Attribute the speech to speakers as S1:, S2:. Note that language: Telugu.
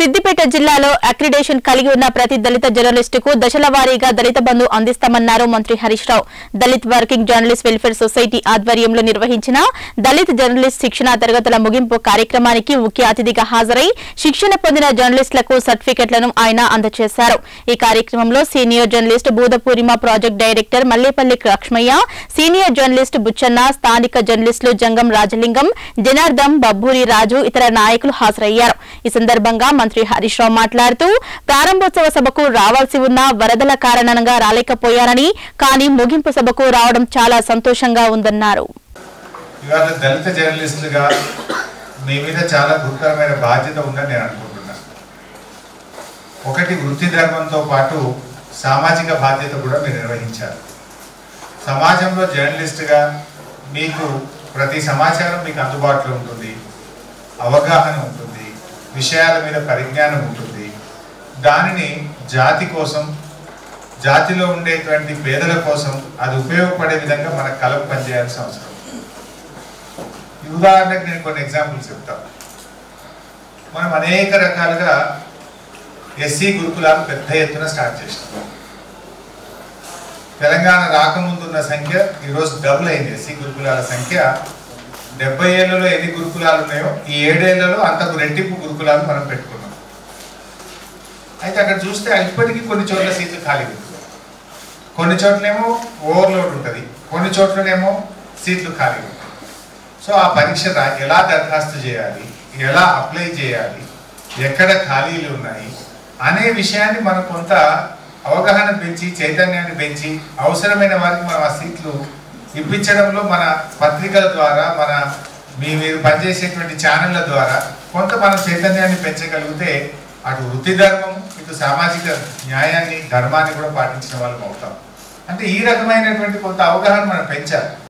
S1: సిద్దిపేట జిల్లాలో అక్రిడేషన్ కలిగి ఉన్న ప్రతి దళిత జర్నలిస్టుకు దశల వారీగా దళిత బంధు అందిస్తామన్నారు మంత్రి Harish Rao Dalit working journalist welfare society ఆధ్వర్యంలో నిర్వహించిన దళిత్ జర్నలిస్ట్ శిక్షణ తరగతుల ముగింపు కార్యక్రమానికి ముఖ్య అతిథిగా హాజరై శిక్షణ పొందిన జర్నలిస్టులకు సర్టిఫికెట్లను ఆయన అందజేశారు ఈ కార్యక్రమంలో senior journalist Buddha Purnima project director Mallepalli Laxmaiah senior journalist Buchanna స్థానిక జర్నలిస్టులు జంగం రాజలింగం జనార్దం బబ్బూరి రాజు ఇతర నాయకులు హాజరయ్యారు ఈ సందర్భంగా మంత్రి హరీష్ రావు మాట్లాడుతూ ప్రారంభోత్సవ సభకు రావాల్సి ఉన్న వరదల కారణంగా రాలేకపోయారని కానీ ముగింపు సభకు రావడం చాలా సంతోషంగా ఉందన్నారు
S2: ఇవాళ దళిత జర్నలిస్టులుగా మీ మీద చాలా గురుతరమైన బాధ్యత ఉందని నేను అనుకుంటున్నా ఒకటి వృత్తి ధర్మంతో పాటు సామాజిక బాధ్యత కూడా మీరు నిర్వహించారు సమాజంలో జర్నలిస్టుగా మీకు ప్రతి సమాచారం మీకు అందుబాటులో ఉంటుంది అవగాహన ఉంటుంది విషయాల మీద పరిజ్ఞానం ఉంటుంది దానిని జాతి కోసం జాతిలో ఉండేటువంటి పేదల కోసం అది ఉపయోగపడే విధంగా మనకు కలం పనిచేయాల్సిన అవసరం ఉంది. ఈ ఉదాహరణకు నేను కొన్ని ఎగ్జాంపుల్స్ చెప్తాను మనం అనేక రకాలుగా ఎస్సీ గురుకులాలు పెద్ద ఎత్తున స్టార్ట్ చేసినాం తెలంగాణ రాకముందు ఉన్న సంఖ్య ఈరోజు డబుల్ అయింది ఎస్సీ గురుకులాల సంఖ్య డెబ్బై ఏళ్లలో ఎన్ని గురుకులాలు ఉన్నాయో ఈ ఏడేళ్లలో అంతకు రెట్టింపు గురుకులాలు మనం పెట్టుకున్నాం అయితే అక్కడ చూస్తే ఇప్పటికీ కొన్ని చోట్ల సీట్లు ఖాళీ ఉంది కొన్ని చోట్లేమో ఓవర్లోడ్ ఉంటుంది కొన్ని చోట్లనేమో సీట్లు ఖాళీ ఉంటాయి సో ఆ పరీక్ష రా- ఎలా దరఖాస్తు చేయాలి ఎలా అప్లై చేయాలి ఎక్కడ ఖాళీలు ఉన్నాయి అనే విషయాన్ని మనం కొంత అవగాహన పెంచి చైతన్యాన్ని పెంచి అవసరమైన వారికి మనం ఆ సీట్లు ఇప్పించడంలో మన పత్రికల ద్వారా మన మీ మీరు పనిచేసేటువంటి ఛానళ్ళ ద్వారా కొంత మనం చైతన్యాన్ని పెంచగలిగితే అటు వృత్తి ధర్మం ఇటు సామాజిక న్యాయాన్ని ధర్మాన్ని కూడా పాటించిన వాళ్ళం అవుతాం అంటే ఈ రకమైనటువంటి కొంత అవగాహన మనం పెంచాలి